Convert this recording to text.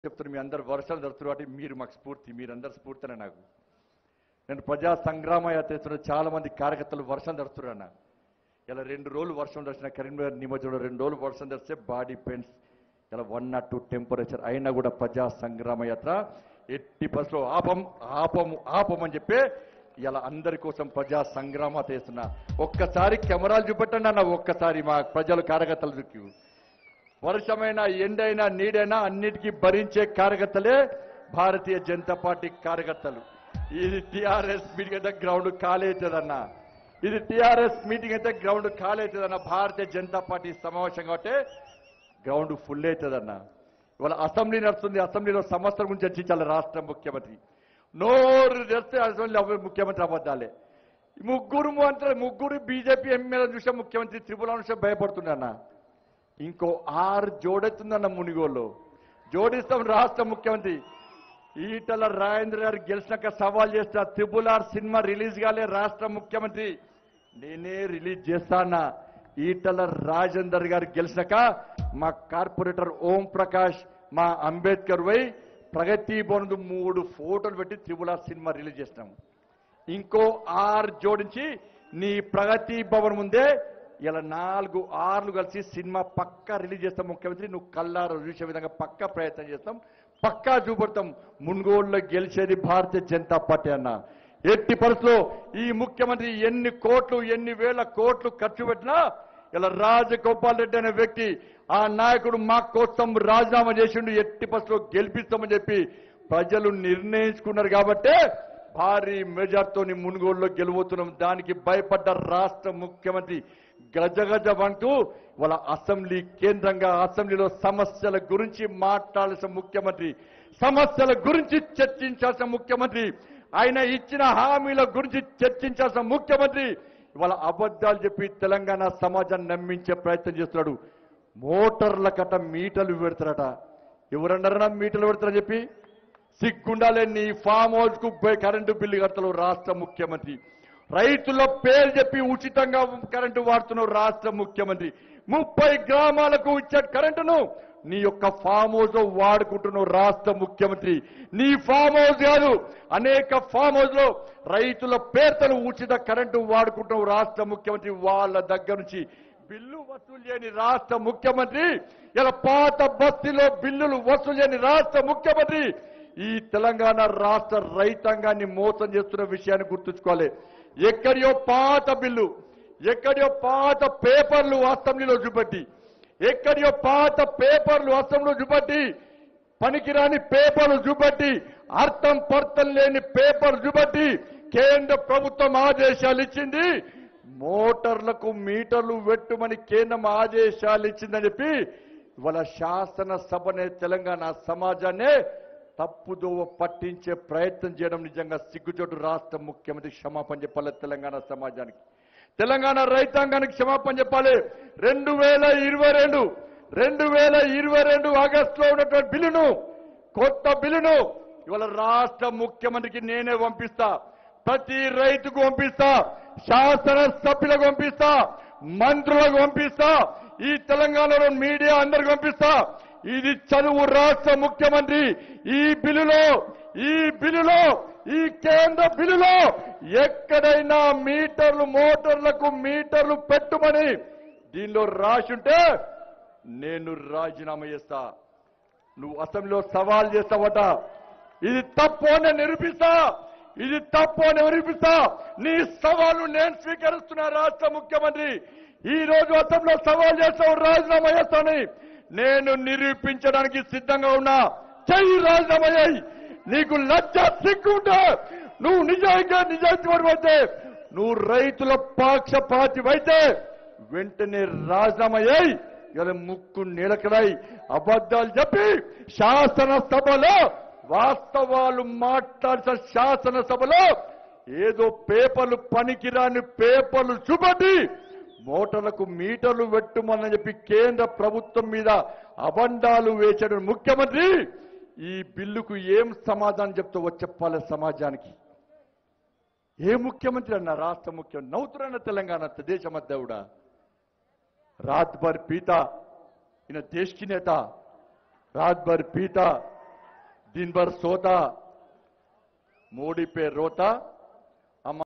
చెప్తున్నారు మీ అందరు వర్షాలు జరుగుతున్నారు కాబట్టి మీరు మాకు స్ఫూర్తి మీరందరు స్ఫూర్తినే నాకు నేను ప్రజా సంగ్రామ యాత్ర చేస్తున్న చాలా మంది కార్యకర్తలు వర్షం జరుగుతున్నారు అన్న ఇలా రెండు రోజులు వర్షం దర్శన కరీంనగర్ నిమజ్జనంలో రెండు రోజులు వర్షం దర్శిస్తే బాడీ పెయిన్స్ ఇలా వన్ నాట్ టూ టెంపరేచర్ అయినా కూడా ప్రజా సంగ్రామ యాత్ర ఎట్టి బస్సులో ఆపం ఆపము ఆపం అని చెప్పి ఇలా అందరి కోసం ప్రజా సంగ్రామ చేస్తున్నా ఒక్కసారి కెమెరాలు చూపెట్టండి అన్న ఒక్కసారి మా ప్రజలు కార్యకర్తలు చూకి వర్షమైనా ఎండైనా నీడైనా అన్నిటికీ భరించే కార్యకర్తలే భారతీయ జనతా పార్టీ కార్యకర్తలు ఇది టిఆర్ఎస్ మీటింగ్ అయితే గ్రౌండ్ ఖాళీ అవుతుందన్న ఇది టిఆర్ఎస్ మీటింగ్ అయితే గ్రౌండ్ ఖాళీ అవుతుందన్న భారతీయ జనతా పార్టీ సమావేశం కాబట్టి గ్రౌండ్ ఫుల్ అవుతుందన్న ఇవాళ అసెంబ్లీ నడుస్తుంది అసెంబ్లీలో సమస్యల గురించి చర్చించాలి రాష్ట్ర ముఖ్యమంత్రి నోరు తెస్తే అసెంబ్లీ అవ- ముఖ్యమంత్రి అబద్ధాలే ముగ్గురు మంత్రులు ముగ్గురు బీజేపీ ఎమ్మెల్యే చూసే ముఖ్యమంత్రి త్రిపుల చూసే భయపడుతున్నా ఇంకో ఆరు జోడెత్తుందన్న మునిగోళ్ళు జోడిస్తాం రాష్ట్ర ముఖ్యమంత్రి ఈటల రాజేంద్ర గారు గెలిచినాక సవాల్ చేస్తా త్రిపుల్ ఆర్ సినిమా రిలీజ్ కాలే రాష్ట్ర ముఖ్యమంత్రి నేనే రిలీజ్ చేస్తానా ఈటల రాజేందర్ గారు గెలిచినాక మా కార్పొరేటర్ ఓం ప్రకాష్ మా అంబేద్కర్ వై ప్రగతి భవన్ మూడు ఫోటోలు పెట్టి త్రిపుల్ ఆర్ సినిమా రిలీజ్ చేసినాము ఇంకో ఆరు జోడించి నీ ప్రగతి భవన్ ముందే ఇలా నాలుగు ఆర్లు కలిసి సినిమా పక్కా రిలీజ్ చేస్తాం ముఖ్యమంత్రి నువ్వు కల్లారు చూసే విధంగా పక్కా ప్రయత్నం చేస్తాం పక్కా చూపడతాం మున్గోడులో గెలిచేది భారతీయ జనతా పార్టీ అన్న ఎట్టి పరిస్థితుల్లో ఈ ముఖ్యమంత్రి ఎన్ని కోట్లు ఎన్ని వేల కోట్లు ఖర్చు పెట్టినా ఇలా రాజగోపాల్ రెడ్డి అనే వ్యక్తి ఆ నాయకుడు మా కోసం రాజీనామా చేసిండు ఎట్టి పరిస్థితుల్లో గెలిపిస్తామని చెప్పి ప్రజలు నిర్ణయించుకున్నారు కాబట్టే భారీ మెజార్టీతోని మునుగోడులో గెలువతున్నాం దానికి భయపడ్డ రాష్ట్ర ముఖ్యమంత్రి గజగజ అంటూ వాళ్ళ అసెంబ్లీ కేంద్రంగా అసెంబ్లీలో సమస్యల గురించి మాట్లాడాల్సిన ముఖ్యమంత్రి సమస్యల గురించి చర్చించాల్సిన ముఖ్యమంత్రి ఆయన ఇచ్చిన హామీల గురించి చర్చించాల్సిన ముఖ్యమంత్రి ఇవాళ అబద్ధాలు చెప్పి తెలంగాణ సమాజాన్ని నమ్మించే ప్రయత్నం చేస్తున్నాడు మోటార్ల కట్ట మీటర్లు పెడతారట ఎవరన్నారన్నా మీటర్లు పెడతారని చెప్పి సిగ్గుండాలే నీ ఫామ్ హౌస్ కు పోయి కరెంటు బిల్లు కడతలు రాష్ట్ర ముఖ్యమంత్రి రైతుల పేరు చెప్పి ఉచితంగా కరెంటు వాడుతున్నావు రాష్ట్ర ముఖ్యమంత్రి ముప్పై గ్రామాలకు ఇచ్చే కరెంటును నీ యొక్క ఫామ్ హౌస్ లో వాడుకుంటున్నావు రాష్ట్ర ముఖ్యమంత్రి నీ ఫామ్ హౌస్ కాదు అనేక ఫామ్ హౌస్ లో రైతుల పేర్తలు ఉచిత కరెంటు వాడుకుంటున్నావు రాష్ట్ర ముఖ్యమంత్రి వాళ్ళ దగ్గర నుంచి బిల్లు వసూలు చేయని రాష్ట్ర ముఖ్యమంత్రి ఇలా పాత బస్తీలో బిల్లులు వసూలు చేయని రాష్ట్ర ముఖ్యమంత్రి ఈ తెలంగాణ రాష్ట్ర రైతాంగాన్ని మోసం చేస్తున్న విషయాన్ని గుర్తుంచుకోవాలి ఎక్కడియో పాత బిల్లు ఎక్కడియో పాత పేపర్లు అసెంబ్లీలో చూపెట్టి ఎక్కడియో పాత పేపర్లు అసెంబ్లీలో చూపెట్టి పనికిరాని పేపర్లు చూపెట్టి అర్థం పర్థం లేని పేపర్ చూపెట్టి కేంద్ర ప్రభుత్వం ఆదేశాలు ఇచ్చింది మోటార్లకు మీటర్లు పెట్టుమని కేంద్రం ఆదేశాలు ఇచ్చిందని చెప్పి ఇవాళ శాసనసభనే తెలంగాణ సమాజాన్నే తప్పుదోవ పట్టించే ప్రయత్నం చేయడం నిజంగా సిగ్గుచోటు రాష్ట్ర ముఖ్యమంత్రి క్షమాపణ చెప్పాలి తెలంగాణ సమాజానికి తెలంగాణ రైతాంగానికి క్షమాపణ చెప్పాలి రెండు వేల ఇరవై రెండు రెండు వేల ఇరవై రెండు ఆగస్టులో ఉన్నటువంటి బిల్లును కొత్త బిల్లును ఇవాళ రాష్ట్ర ముఖ్యమంత్రికి నేనే పంపిస్తా ప్రతి రైతుకు పంపిస్తా శాసన సభ్యులకు పంపిస్తా మంత్రులకు పంపిస్తా ఈ తెలంగాణలో మీడియా అందరికి పంపిస్తా ఇది చదువు రాష్ట్ర ముఖ్యమంత్రి ఈ బిల్లులో ఈ బిల్లులో ఈ కేంద్ర బిల్లులో ఎక్కడైనా మీటర్లు మోటార్లకు మీటర్లు పెట్టుమని దీనిలో రాసుంటే నేను రాజీనామా చేస్తా నువ్వు అసెంబ్లీలో సవాల్ చేస్తావట ఇది తప్పు అని నేను నిరూపిస్తా ఇది తప్పు అని నిరూపిస్తా నీ సవాలు నేను స్వీకరిస్తున్నా రాష్ట్ర ముఖ్యమంత్రి ఈ రోజు అసెంబ్లీలో సవాల్ చేస్తావు రాజీనామా చేస్తానని నేను నిరూపించడానికి సిద్ధంగా ఉన్నా చెయ్యి రాజీనామా చేయి నీకు లజ్జ సిగ్గుంటే నువ్వు నిజంగా నిజాయితీ అయితే నువ్వు రైతుల పాక్షపాతివైతే వెంటనే రాజీనామా చేయి ఇలా ముక్కు నిలకడై అబద్ధాలు చెప్పి శాసనసభలో వాస్తవాలు మాట్లాడిన శాసనసభలో ఏదో పేపర్లు పనికిరాని పేపర్లు చూపటి మోటార్లకు మీటర్లు పెట్టుమని చెప్పి కేంద్ర ప్రభుత్వం మీద అబండాలు వేసాడు ముఖ్యమంత్రి ఈ బిల్లుకు ఏం సమాధానం చెప్తావో చెప్పాలి సమాజానికి ఏ ముఖ్యమంత్రి అన్న రాష్ట్ర ముఖ్యమంత్రి నవ్వుతున్న తెలంగాణ దేశ దేవుడా रात भर पीता इन देश की नेता रात भर पीता दिन भर सोता మోడీ పే రోతా